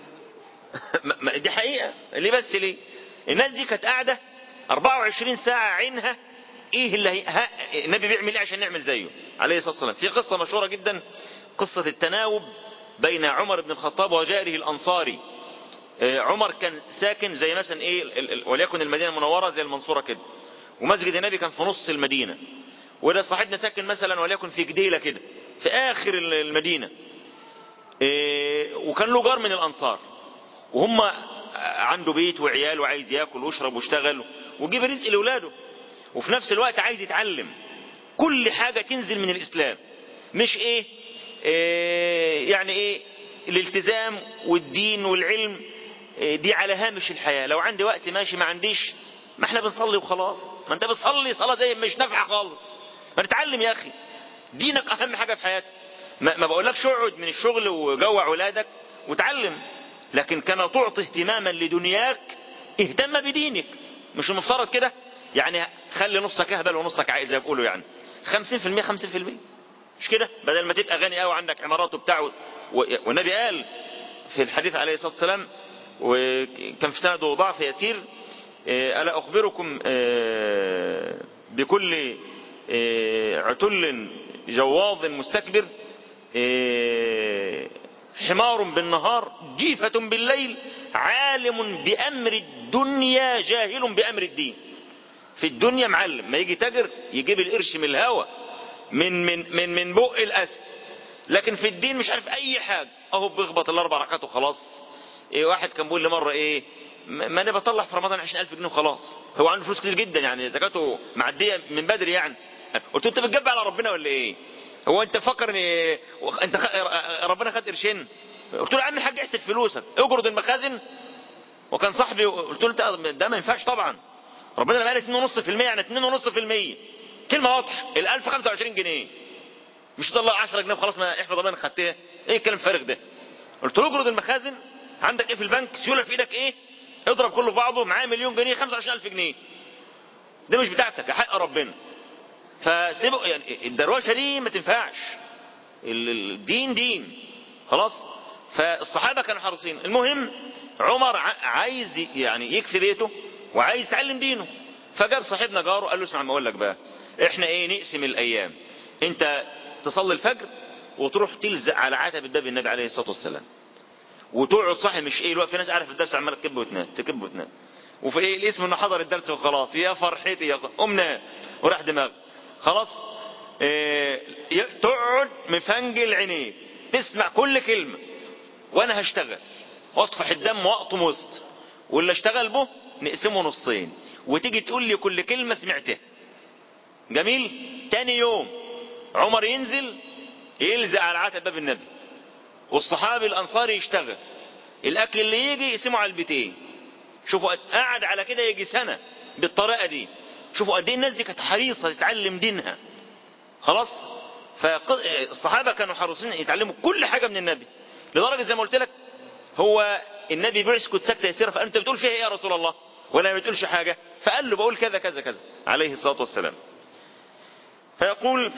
دي حقيقة ليه بس ليه الناس دي كانت قاعدة 24 ساعة عينها ايه اللي هي... النبي بيعمل ايه عشان نعمل زيه عليه الصلاة والسلام في قصة مشهورة جدا قصة التناوب بين عمر بن الخطاب وجاره الانصاري عمر كان ساكن زي مثلا ايه وليكن المدينة المنورة زي المنصورة كده ومسجد النبي كان في نص المدينة وده صاحبنا ساكن مثلا وليكن في جديلة كده في آخر المدينة إيه وكان له جار من الأنصار وهم عنده بيت وعيال وعايز ياكل ويشرب ويشتغل ويجيب رزق لاولاده وفي نفس الوقت عايز يتعلم كل حاجة تنزل من الإسلام مش إيه, إيه يعني إيه الالتزام والدين والعلم إيه دي على هامش الحياة لو عندي وقت ماشي ما عنديش ما احنا بنصلي وخلاص ما انت بتصلي صلاة زي مش نافعة خالص ما نتعلم يا أخي دينك أهم حاجة في حياتك ما, ما بقولكش اقعد من الشغل وجوع ولادك وتعلم لكن كما تعطي اهتماما لدنياك اهتم بدينك مش المفترض كده يعني خلي نصك اهبل ونصك عايز زي ما بيقولوا يعني 50% 50% مش كده بدل ما تبقى غني قوي عندك عمارات وبتاع والنبي قال في الحديث عليه الصلاه والسلام وكان في سنده ضعف يسير الا اخبركم بكل عتل جواظ مستكبر حمار بالنهار جيفة بالليل عالم بأمر الدنيا جاهل بأمر الدين في الدنيا معلم ما يجي تاجر يجيب القرش من الهوا من من من من بق الاسد لكن في الدين مش عارف اي حاجه اهو بيخبط الاربع ركعات وخلاص إيه واحد كان بيقول لي مره ايه ما انا بطلع في رمضان 20000 جنيه وخلاص هو عنده فلوس كتير جدا يعني زكاته معديه من بدري يعني قلت له انت بتجب على ربنا ولا ايه هو انت فكر ان انت خ... ربنا خد قرشين قلت له يا عم الحاج احسب فلوسك اجرد المخازن وكان صاحبي قلت له ده ما ينفعش طبعا ربنا لما قال 2.5% يعني 2.5% كلمه واضحه ال 1000 25 جنيه مش تطلع 10 جنيه وخلاص ما احمد ربنا خدتها ايه الكلام الفارغ ده قلت له اجرد المخازن عندك ايه في البنك سيوله في ايدك ايه اضرب كله في بعضه معاه مليون جنيه 25000 جنيه ده مش بتاعتك حق ربنا فسيبه يعني الدروشه دي ما تنفعش الدين دين خلاص فالصحابه كانوا حريصين المهم عمر عايز يعني يكفي بيته وعايز يتعلم دينه فجاب صاحبنا جاره قال له اسمع ما اقول لك بقى احنا ايه نقسم الايام انت تصلي الفجر وتروح تلزق على عتبة باب النبي عليه الصلاه والسلام وتقعد صاحي مش ايه الوقت في ناس عارف الدرس عمال تكب وتنام تكب وتنام وفي ايه الاسم انه حضر الدرس وخلاص يا فرحتي يا قمنا وراح دماغ خلاص إيه تقعد مفنجل عينيك تسمع كل كلمه وانا هشتغل واطفح الدم واقطم وسط واللي اشتغل به نقسمه نصين وتيجي تقول لي كل كلمة سمعتها جميل تاني يوم عمر ينزل يلزق على عتب باب النبي والصحابي الانصاري يشتغل الاكل اللي يجي يقسمه على البيتين شوفوا قعد على كده يجي سنة بالطريقة دي شوفوا قد ايه الناس دي كانت حريصة تتعلم دينها خلاص فالصحابة كانوا حريصين يتعلموا كل حاجة من النبي لدرجة زي ما قلت لك هو النبي بيسكت سكتة يسيرة فأنت بتقول فيها ايه يا رسول الله ولا ما بتقولش حاجة فقال له بقول كذا كذا كذا عليه الصلاة والسلام فيقول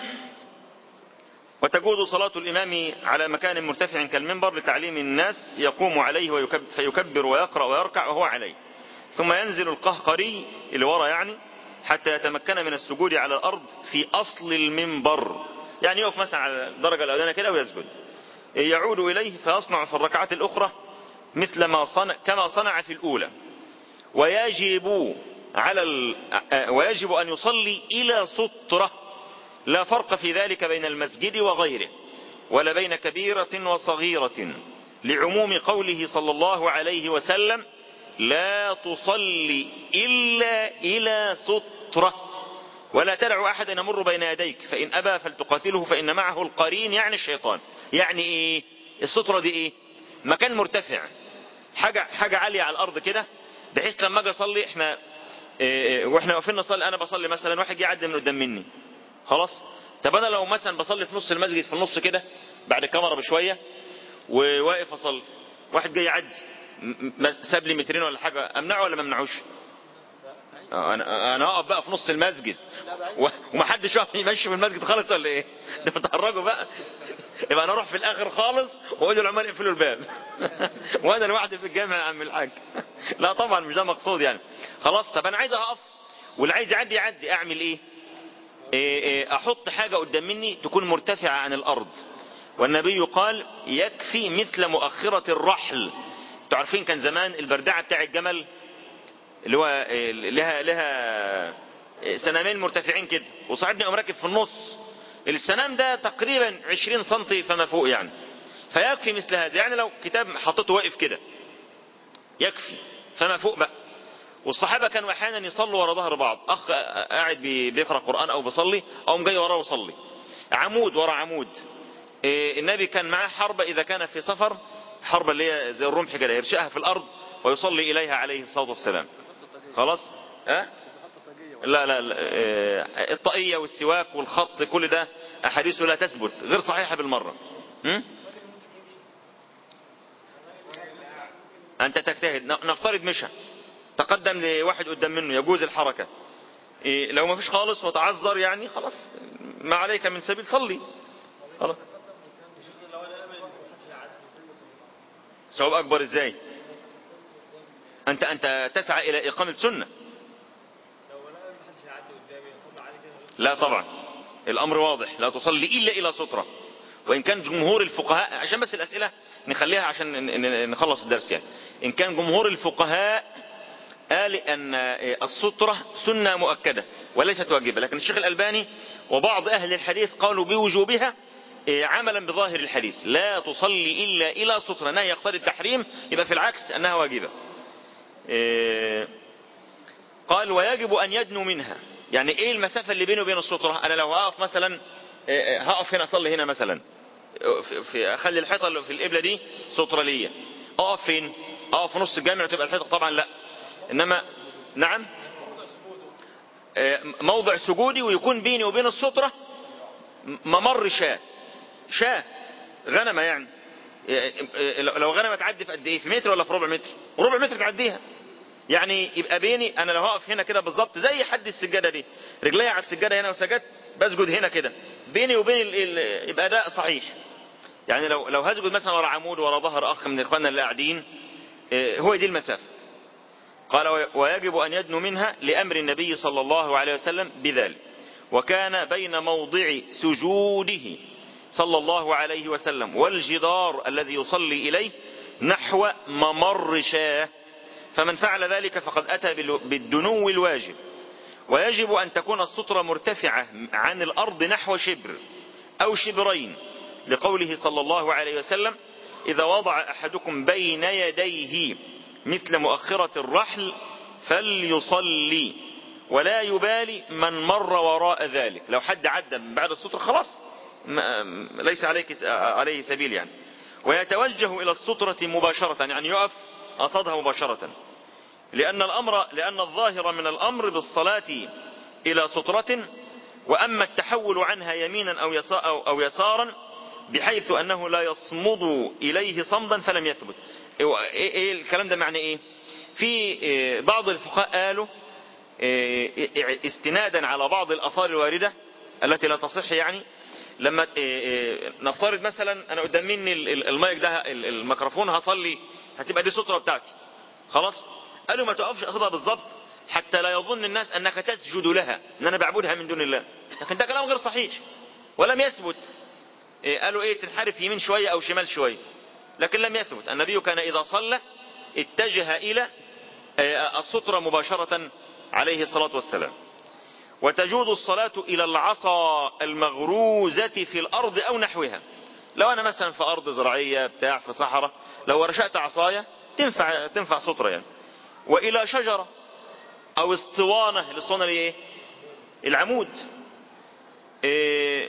وتجوز صلاة الإمام على مكان مرتفع كالمنبر لتعليم الناس يقوم عليه ويكبر فيكبر ويقرأ ويركع وهو عليه ثم ينزل القهقري اللي ورا يعني حتى يتمكن من السجود على الأرض في أصل المنبر يعني يقف مثلا على الدرجة الأولانية كده ويسجد يعود إليه فيصنع في الركعات الأخرى مثل ما صنع كما صنع في الأولى ويجب على ال... ويجب أن يصلي إلى سطرة لا فرق في ذلك بين المسجد وغيره ولا بين كبيرة وصغيرة لعموم قوله صلى الله عليه وسلم لا تصلي إلا إلى سطرة ولا تدع أحدا يمر بين يديك فإن أبى فلتقاتله فإن معه القرين يعني الشيطان يعني إيه السطرة دي إيه مكان مرتفع حاجة, حاجة عالية على الأرض كده بحيث لما أجي أصلي إحنا إيه واحنا واقفين نصلي أنا بصلي مثلا واحد جه يعدي من قدام مني خلاص طب أنا لو مثلا بصلي في نص المسجد في النص كده بعد الكاميرا بشوية وواقف أصلي واحد جاي يعدي ساب لي مترين ولا حاجة أمنعه ولا ما أمنعوش انا انا اقف بقى في نص المسجد ومحدش واقف يمشي في المسجد خالص ولا ايه ده بتهرجوا بقى يبقى انا اروح في الاخر خالص واقول للعمال اقفلوا الباب وانا لوحدي في الجامع يا عم الحاج لا طبعا مش ده مقصود يعني خلاص طب انا عايز اقف واللي عايز يعدي يعدي اعمل ايه إيه إيه احط حاجة قدام مني تكون مرتفعة عن الارض والنبي قال يكفي مثل مؤخرة الرحل انتوا عارفين كان زمان البردعة بتاع الجمل اللي هو لها لها سنامين مرتفعين كده وصاحبنا يقوم راكب في النص السنام ده تقريبا 20 سم فما فوق يعني فيكفي مثل هذا يعني لو كتاب حطيته واقف كده يكفي فما فوق بقى والصحابة كانوا احيانا يصلوا ورا ظهر بعض اخ قاعد بيقرأ قرآن او بيصلي او جاي وراه يصلي عمود ورا عمود النبي كان معاه حربة اذا كان في سفر حربة اللي هي زي الرمح كده يرشقها في الارض ويصلي اليها عليه الصلاة والسلام خلاص أه؟ لا لا, لا الطاقية والسواك والخط كل ده احاديثه لا تثبت غير صحيحة بالمرة م? انت تجتهد نفترض مشى تقدم لواحد قدام منه يجوز الحركة إيه لو ما فيش خالص وتعذر يعني خلاص ما عليك من سبيل صلي خلاص ثواب اكبر ازاي انت انت تسعى الى اقامة سنة لا طبعا الامر واضح لا تصلي الا الى سترة وان كان جمهور الفقهاء عشان بس الاسئلة نخليها عشان نخلص الدرس يعني ان كان جمهور الفقهاء قال ان السترة سنة مؤكدة وليست واجبة لكن الشيخ الالباني وبعض اهل الحديث قالوا بوجوبها عملا بظاهر الحديث لا تصلي الا الى سترة نهي يقتضي التحريم يبقى في العكس انها واجبة قال ويجب ان يدنو منها يعني ايه المسافة اللي بينه وبين السترة انا لو هقف مثلا هقف هنا اصلي هنا مثلا في اخلي الحيطة اللي في القبلة دي سترة ليا اقف فين اقف في نص الجامع وتبقى الحيطة طبعا لا انما نعم موضع سجودي ويكون بيني وبين السترة ممر شاة شاة غنمة يعني لو غنمة تعدي في قد ايه في متر ولا في ربع متر ربع متر تعديها يعني يبقى بيني انا لو هقف هنا كده بالظبط زي حد السجادة دي رجلي على السجادة هنا وسجدت بسجد هنا كده بيني وبين ال ال يبقى ده صحيح يعني لو لو هسجد مثلا ورا عمود ورا ظهر اخ من اخواننا اللي قاعدين هو دي المسافة قال ويجب أن يدنو منها لأمر النبي صلى الله عليه وسلم بذلك وكان بين موضع سجوده صلى الله عليه وسلم والجدار الذي يصلي إليه نحو ممر شاه فمن فعل ذلك فقد أتى بالدنو الواجب ويجب أن تكون السطرة مرتفعة عن الأرض نحو شبر أو شبرين لقوله صلى الله عليه وسلم إذا وضع أحدكم بين يديه مثل مؤخرة الرحل فليصلي ولا يبالي من مر وراء ذلك لو حد عدى من بعد السطر خلاص ليس عليك عليه سبيل يعني ويتوجه إلى السطرة مباشرة يعني يقف أصدها مباشرة لأن الأمر لأن الظاهر من الأمر بالصلاة إلى سطرة وأما التحول عنها يمينا أو يسارا أو يسارا بحيث أنه لا يصمد إليه صمدا فلم يثبت إيه, إيه الكلام ده معنى إيه في بعض الفقهاء قالوا استنادا على بعض الأثار الواردة التي لا تصح يعني لما نفترض مثلا أنا قدام مني المايك ده الميكروفون هصلي هتبقى دي السطرة بتاعتي خلاص قالوا ما تقفش قصدها بالظبط حتى لا يظن الناس أنك تسجد لها أن أنا بعبدها من دون الله لكن ده كلام غير صحيح ولم يثبت قالوا ايه تنحرف يمين شوية او شمال شوية لكن لم يثبت النبي كان اذا صلى اتجه الى السطرة مباشرة عليه الصلاة والسلام وتجوز الصلاة الى العصا المغروزة في الارض او نحوها لو انا مثلا في ارض زراعية بتاع في صحراء لو رشأت عصاية تنفع تنفع سطرة يعني والى شجرة او اسطوانة الاسطوانة اللي ايه العمود إيه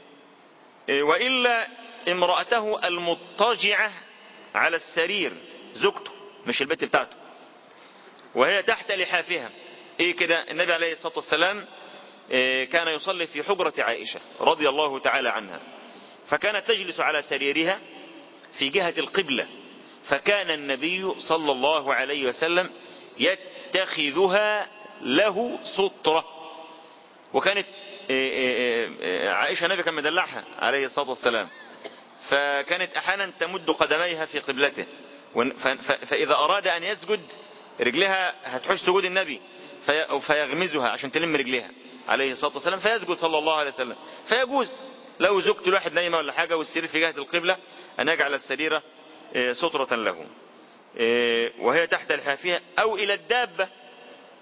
وإلا امرأته المضطجعة على السرير زوجته مش البيت بتاعته وهي تحت لحافها ايه كده النبي عليه الصلاة والسلام كان يصلي في حجرة عائشة رضي الله تعالى عنها فكانت تجلس على سريرها في جهة القبلة فكان النبي صلى الله عليه وسلم يتخذها له سطرة وكانت عائشة النبي كان مدلعها عليه الصلاة والسلام فكانت احيانا تمد قدميها في قبلته فاذا اراد ان يسجد رجلها هتحش سجود النبي في فيغمزها عشان تلم رجلها عليه الصلاة والسلام فيسجد صلى الله عليه وسلم فيجوز لو زوجته الواحد نايمة ولا حاجة والسرير في جهة القبلة أن يجعل السريرة سترة له وهي تحت الحافية أو إلى الدابة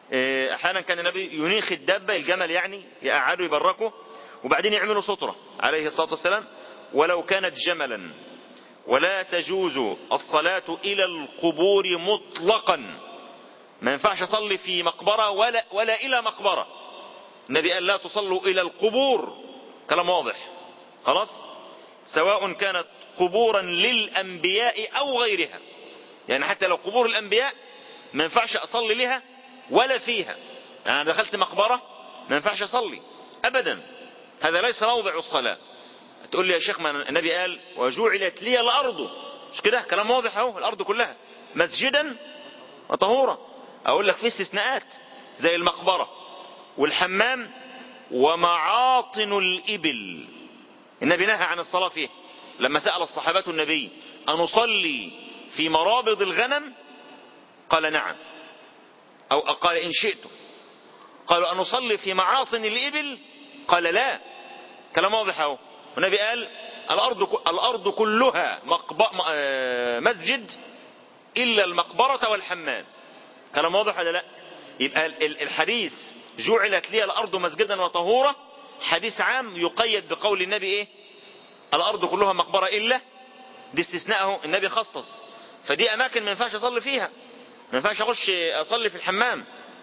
إيه، احيانا كان النبي ينيخ الدابة الجمل يعني يقعدوا يبركوا وبعدين يعملوا سطرة عليه الصلاة والسلام ولو كانت جملا ولا تجوز الصلاة إلى القبور مطلقا ما ينفعش أصلي في مقبرة ولا, ولا إلى مقبرة النبي قال لا تصلوا إلى القبور كلام واضح خلاص سواء كانت قبورا للأنبياء أو غيرها يعني حتى لو قبور الأنبياء ما ينفعش أصلي لها ولا فيها يعني أنا دخلت مقبرة ما ينفعش أصلي أبدا هذا ليس موضع الصلاة تقول لي يا شيخ ما النبي قال وجعلت لي الأرض مش كده كلام واضح اهو الأرض كلها مسجدا وطهورا أقول لك في استثناءات زي المقبرة والحمام ومعاطن الإبل النبي نهى عن الصلاة فيه لما سأل الصحابة النبي أنصلي في مرابض الغنم قال نعم أو قال إن شئتم قالوا أنصلي في معاطن الإبل قال لا كلام واضح اهو والنبي قال الأرض, الأرض كلها مقب... مسجد إلا المقبرة والحمام كلام واضح ولا لا يبقى الحديث جعلت لي الأرض مسجدا وطهورا حديث عام يقيد بقول النبي إيه الأرض كلها مقبرة إلا دي استثناءه النبي خصص فدي أماكن ما ينفعش أصلي فيها ما ينفعش أخش أصلي في الحمام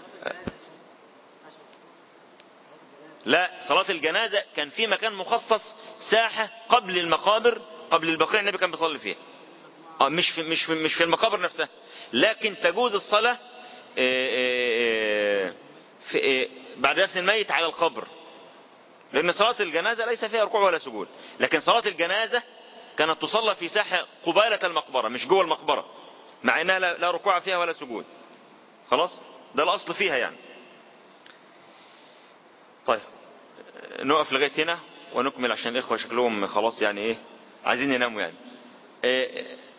لا صلاة الجنازة كان في مكان مخصص ساحة قبل المقابر قبل البقيع النبي كان بيصلي فيها اه مش في مش في مش في المقابر نفسها لكن تجوز الصلاة في بعد دفن الميت على القبر لأن صلاة الجنازة ليس فيها ركوع ولا سجود لكن صلاة الجنازة كانت تصلى في ساحة قبالة المقبرة مش جوه المقبرة مع انها لا ركوع فيها ولا سجود خلاص ده الاصل فيها يعني طيب نقف لغاية هنا ونكمل عشان الاخوة شكلهم خلاص يعني ايه عايزين يناموا يعني إيه